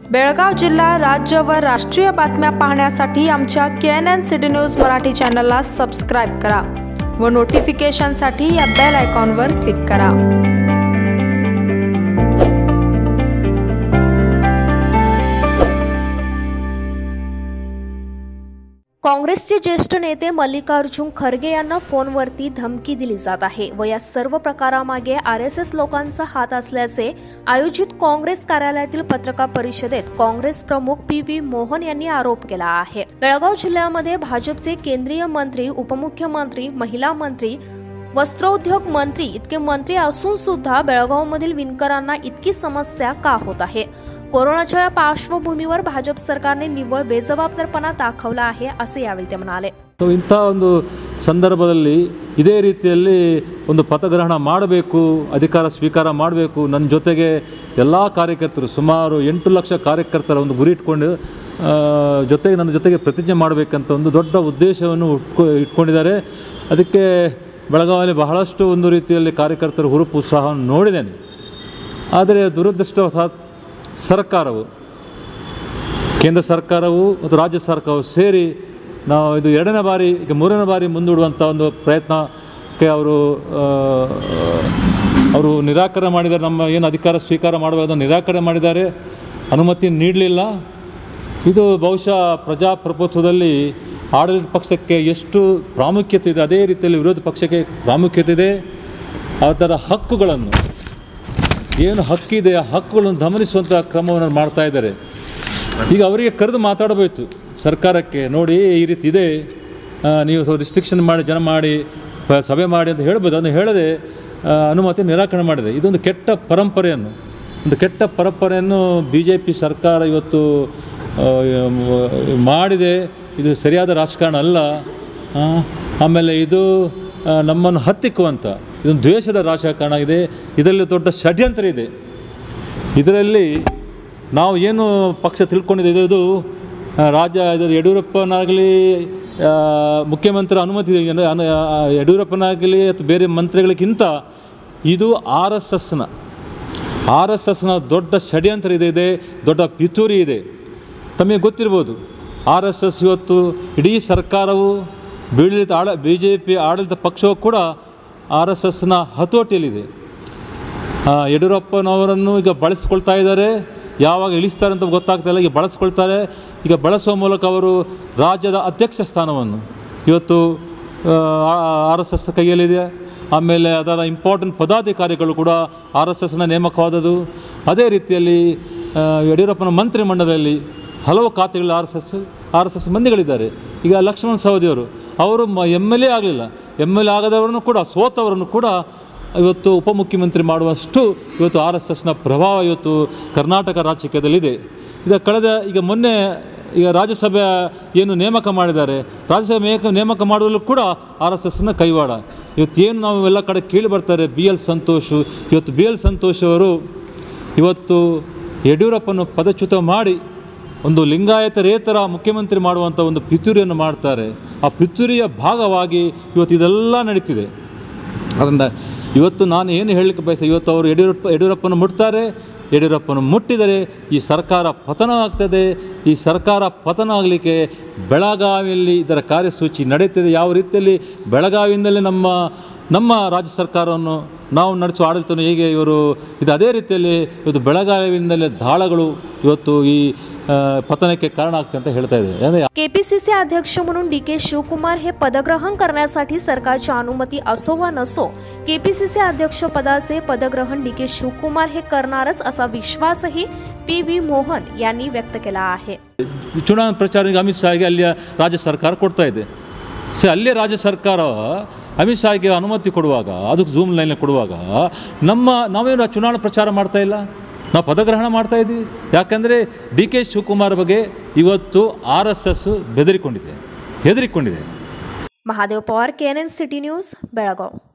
बेळगाव जिल्हा राज्य व राष्ट्रीय बातम्या पाहण्यासाठी आमच्या K N N city news Marathi चॅनलला सबस्क्राईब करा व नोटिफिकेशनसाठी या बेल आयकॉनवर क्लिक करा काँग्रेसचे ज्येष्ठ नेते मल्लिकार्जुन खरगे यांना फोनवरती धमकी दिली जात आहे व या सर्व प्रकारामागे आर एस एस लोकांचा हात असल्याचे आयोजित काँग्रेस कार्यालयातील पत्रकार परिषदेत काँग्रेस प्रमुख पी व्ही मोहन यांनी आरोप केला आहे बेळगाव जिल्ह्यामध्ये भाजपचे केंद्रीय मंत्री उपमुख्यमंत्री महिला मंत्री वस्त्रोद्योग मंत्री इतके मंत्री असून सुद्धा बेळगावमधील विणकरांना इतकी समस्या का होत आहे कोरोनाच्या या पार्श्वभूमीवर भाजप सरकारने निव्वळ बेजबाबदारपणा दाखवला आहे असे यावेळी ते म्हणाले ಸೊ ಇಂಥ ಒಂದು ಸಂದರ್ಭದಲ್ಲಿ ಇದೇ ರೀತಿಯಲ್ಲಿ ಒಂದು ಪಥಗ್ರಹಣ ಮಾಡಬೇಕು ಅಧಿಕಾರ ಸ್ವೀಕಾರ ಮಾಡಬೇಕು ನನ್ನ ಜೊತೆಗೆ ಎಲ್ಲ ಕಾರ್ಯಕರ್ತರು ಸುಮಾರು ಎಂಟು ಲಕ್ಷ ಕಾರ್ಯಕರ್ತರ ಒಂದು ಗುರಿ ಇಟ್ಕೊಂಡು ಆ, ಜೊತೆಗೆ ನನ್ನ ಜೊತೆಗೆ ಪ್ರತಿಜ್ಞೆ ಮಾಡಬೇಕಂತ ಒಂದು ದೊಡ್ಡ ಉದ್ದೇಶವನ್ನು ಉಟ್ಕೊ ಇಟ್ಕೊಂಡಿದ್ದಾರೆ ಅದಕ್ಕೆ ಬೆಳಗಾವಿಯಲ್ಲಿ ಬಹಳಷ್ಟು ಒಂದು ರೀತಿಯಲ್ಲಿ ಕಾರ್ಯಕರ್ತರ ಹುರುಪು ಉತ್ಸಾಹವನ್ನು ನೋಡಿದ್ದೇನೆ ಆದರೆ ದುರದೃಷ್ಟವಶಾತ್ ಸರ್ಕಾರವು ಕೇಂದ್ರ ಸರ್ಕಾರವು ಮತ್ತು ರಾಜ್ಯ ಸರ್ಕಾರವು ಸೇರಿ ನಾವು ಇದು ಎರಡನೇ ಬಾರಿ ಈಗ ಮೂರನೇ ಬಾರಿ ಮುಂದೂಡುವಂಥ ಒಂದು ಪ್ರಯತ್ನಕ್ಕೆ ಅವರು ಆ, ಅವರು ನಿರಾಕರಣೆ ಮಾಡಿದ್ದಾರೆ ನಮ್ಮ ಏನು ಅಧಿಕಾರ ಸ್ವೀಕಾರ ಮಾಡುವಾಗ ನಿರಾಕರಣೆ ಮಾಡಿದ್ದಾರೆ ಅನುಮತಿ ನೀಡಲಿಲ್ಲ ಇದು ಬಹುಶಃ ಪ್ರಜಾಪ್ರಭುತ್ವದಲ್ಲಿ ಆಡಳಿತ ಪಕ್ಷಕ್ಕೆ ಎಷ್ಟು ಪ್ರಾಮುಖ್ಯತೆ ಇದೆ ಅದೇ ರೀತಿಯಲ್ಲಿ ವಿರೋಧ ಪಕ್ಷಕ್ಕೆ ಪ್ರಾಮುಖ್ಯತೆ ಇದೆ ಅದರ ಹಕ್ಕುಗಳನ್ನು ಏನು ಹಕ್ಕಿದೆ ಆ ಹಕ್ಕುಗಳನ್ನು ಗಮನಿಸುವಂಥ ಕ್ರಮವನ್ನು ಮಾಡ್ತಾ ಇದ್ದಾರೆ ಈಗ ಅವರಿಗೆ ಕರೆದು ಮಾತಾಡಬೇಕು ಸರ್ಕಾರಕ್ಕೆ ನೋಡಿ ಈ ರೀತಿ ಇದೆ ಆ, ನೀವು ಸ್ವಲ್ಪ ರಿಸ್ಟ್ರಿಕ್ಷನ್ ಮಾಡಿ ಜನ ಮಾಡಿ ಪ- ಸಭೆ ಮಾಡಿ ಅಂತ ಹೇಳ್ಬೋದು ಅದನ್ನು ಹೇಳದೆ ಆ, ಅನುಮತಿ ನಿರಾಕರಣೆ ಮಾಡಿದೆ ಇದೊಂದು ಕೆಟ್ಟ ಪರಂಪರೆಯನ್ನು ಒಂದು ಕೆಟ್ಟ ಪರಂಪರೆಯನ್ನು ಬಿ ಜೆ ಪಿ ಸರ್ಕಾರ ಇವತ್ತು ಆ, ಮ- ಮಾಡಿದೆ ಇದು ಸರಿಯಾದ ರಾಜಕಾರಣ ಅಲ್ಲ ಆ, ಆಮೇಲೆ ಇದು ಆ, ನಮ್ಮನ್ನು ಹತ್ತಿಕ್ಕುವಂಥ ಇದೊಂದು ದ್ವೇಷದ ರಾಜಕಾರಣ ಇದೆ ಇದರಲ್ಲಿ ದೊಡ್ಡ ಷಡ್ಯಂತ್ರ ಇದೆ ಇದರಲ್ಲಿ ನಾವು ಏನು ಪಕ್ಷ ತಿಳ್ಕೊಂಡಿದೆ ಇದು ಆ, ರಾಜ್ಯ ಇದು ಯಡಿಯೂರಪ್ಪನಾಗಲಿ ಆ, ಮುಖ್ಯಮಂತ್ರಿ ಅನುಮತಿ ಅಂದರೆ ಅನು- ಆ, ಯಡಿಯೂರಪ್ಪನಾಗಲಿ ಅಥವಾ ಬೇರೆ ಮಂತ್ರಿಗಳಿಗಿಂತ ಇದು ಆರ್ ಎಸ್ ಎಸ್ನ ಆರ್ ಎಸ್ ಎಸ್ನ ದೊಡ್ಡ ಷಡ್ಯಂತ್ರ ಇದೆ ಇದೆ ದೊಡ್ಡ ಪಿತೂರಿ ಇದೆ ತಮಗೆ ಗೊತ್ತಿರ್ಬೋದು ಆರ್ ಎಸ್ ಎಸ್ ಇವತ್ತು ಇಡೀ ಸರ್ಕಾರವು ಬೀಳಿತ ಆಡ ಬಿ ಜೆ ಪಿ ಆಡಳಿತ ಪಕ್ಷವು ಕೂಡ ಆರ್ ಎಸ್ ಎಸ್ನ ಹತೋಟಿಯಲ್ಲಿದೆ ಆ, ಯಡಿಯೂರಪ್ಪನವರನ್ನು ಈಗ ಬಳಸ್ಕೊಳ್ತಾ ಇದ್ದಾರೆ ಯಾವಾಗ ಇಳಿಸ್ತಾರೆ ಅಂತ ಗೊತ್ತಾಗ್ತಾ ಇಲ್ಲ ಈಗ ಬಳಸ್ಕೊಳ್ತಾರೆ ಈಗ ಬಳಸುವ ಮೂಲಕ ಅವರು ರಾಜ್ಯದ ಅಧ್ಯಕ್ಷ ಸ್ಥಾನವನ್ನು ಇವತ್ತು ಆರ್ ಎಸ್ ಎಸ್ ಕೈಯಲ್ಲಿದೆ ಆಮೇಲೆ ಅದರ ಇಂಪಾರ್ಟೆಂಟ್ ಪದಾಧಿಕಾರಿಗಳು ಕೂಡ ಆರ್ ಎಸ್ ಎಸ್ನ ನೇಮಕವಾದದ್ದು ಅದೇ ರೀತಿಯಲ್ಲಿ ಆ, ಯಡಿಯೂರಪ್ಪನ ಮಂತ್ರಿಮಂಡಲದಲ್ಲಿ ಹಲವು ಖಾತೆಗಳು R S S R S S ಮಂದಿಗಳಿದ್ದಾರೆ ಈಗ ಲಕ್ಷ್ಮಣ್ ಸವದಿಯವರು ಅವರು ಮ ಎಮ್ ಎಲ್ ಎ ಆಗಲಿಲ್ಲ ಎಮ್ ಎಲ್ ಎ ಆಗದವರನ್ನು ಕೂಡ ಸೋತವರನ್ನು ಕೂಡ ಇವತ್ತು ಉಪಮುಖ್ಯಮಂತ್ರಿ ಮಾಡುವಷ್ಟು ಇವತ್ತು ಆರ್ ಎಸ್ ಎಸ್ನ ಪ್ರಭಾವ ಇವತ್ತು ಕರ್ನಾಟಕ ರಾಜಕೀಯದಲ್ಲಿದೆ ಈಗ ಕಳೆದ ಈಗ ಮೊನ್ನೆ ಈಗ ರಾಜ್ಯಸಭೆ ಏನು ನೇಮಕ ಮಾಡಿದ್ದಾರೆ ರಾಜ್ಯಸಭೆ ನೇಮಕ ನೇಮಕ ಮಾಡುವಲ್ಲೂ ಕೂಡ ಆರ್ ಎಸ್ ಎಸ್ನ ಕೈವಾಡ ಇವತ್ತು ಏನು ನಾವು ಎಲ್ಲ ಕಡೆ ಕೇಳಿ ಬರ್ತಾರೆ ಬಿ ಎಲ್ ಸಂತೋಷ್ ಇವತ್ತು ಬಿ ಎಲ್ ಸಂತೋಷ್ ಅವರು ಇವತ್ತು ಯಡಿಯೂರಪ್ಪನ ಪದಚ್ಯುತ ಮಾಡಿ ಒಂದು ಲಿಂಗಾಯತರೇತರ ಮುಖ್ಯಮಂತ್ರಿ ಮಾಡುವಂಥ ಒಂದು ಪಿತೂರಿಯನ್ನು ಮಾಡ್ತಾರೆ ಆ ಪಿತೂರಿಯ ಭಾಗವಾಗಿ ಇವತ್ತು ಇದೆಲ್ಲ ನಡೀತಿದೆ ಅದರಿಂದ ಇವತ್ತು ನಾನು ಏನು ಹೇಳಲಿಕ್ಕೆ ಬಯಸ ಇವತ್ತು ಅವರು ಯಡಿಯೂರಪ್ಪ ಯಡಿಯೂರಪ್ಪನ ಮುಟ್ತಾರೆ ಯಡಿಯೂರಪ್ಪನ ಮುಟ್ಟಿದರೆ ಈ ಸರ್ಕಾರ ಪತನ ಆಗ್ತದೆ ಈ ಸರ್ಕಾರ ಪತನ ಆಗಲಿಕ್ಕೆ ಬೆಳಗಾವಿಯಲ್ಲಿ ಇದರ ಕಾರ್ಯಸೂಚಿ ನಡೆಯುತ್ತಿದೆ ಯಾವ ರೀತಿಯಲ್ಲಿ ಬೆಳಗಾವಿಯಿಂದಲೇ ನಮ್ಮ ನಮ್ಮ ರಾಜ್ಯ ಸರ್ಕಾರವನ್ನು ನಾವು ನಡೆಸುವ ಆಡಳಿತವನ್ನು ಹೇಗೆ ಇವರು ಇದು ಅದೇ ರೀತಿಯಲ್ಲಿ ಇವತ್ತು ಬೆಳಗಾವಿಯಿಂದಲೇ ದಾಳಗಳು ಇವತ್ತು ಈ ಆ, ಪತನಕ್ಕೆ ಕಾರಣ ಆಗ್ತದೆ ಅಂತ ಹೇಳ್ತಾ ಇದೆ ಅಂದರೆ केपीसीसी अध्यक्ष म्हणून डी के शिवकुमार हे पदग्रहण करण्यासाठी सरकारची अनुमती असो वा नसो केपीसीसी अध्यक्ष पदाचे पदग्रहण डी के शिवकुमार हे करणारच असा विश्वासही पी व्ही मोहन यांनी व्यक्त केला आहे ಚುನಾವಣಾ ಪ್ರಚಾರಕ್ಕೆ ಅಮಿತ್ ಶಾಗೆ ಅಲ್ಲಿಯ ರಾಜ್ಯ ಸರ್ಕಾರ ಕೊಡ್ತಾ ಇದೆ ಸೊ ಅಲ್ಲಿಯ ರಾಜ್ಯ ಸರ್ಕಾರ ಅಮಿತ್ ಶಾಗೆ ಅನುಮತಿ ಕೊಡುವಾಗ ಅದಕ್ಕೆ ಝೂಮ್ ಲೈನ್ ಕೊಡುವಾಗ ನಮ್ಮ ನಾವೇನು ಆ ಚುನಾವಣಾ ಪ್ರಚಾರ ಮಾಡ್ತಾ ಇಲ್ಲ ನಾವು ಪದಗ್ರಹಣ ಮಾಡ್ತಾ ಇದ್ದೀವಿ ಯಾಕಂದರೆ ಡಿ ಕೆ ಶಿವಕುಮಾರ್ ಬಗ್ಗೆ ಇವತ್ತು ಆರ್ ಎಸ್ ಎಸ್ ಬೆದರಿಕೊಂಡಿದೆ ಹೆದರಿಕೊಂಡಿದೆ Mahadev Pawar K N N city news Belgaum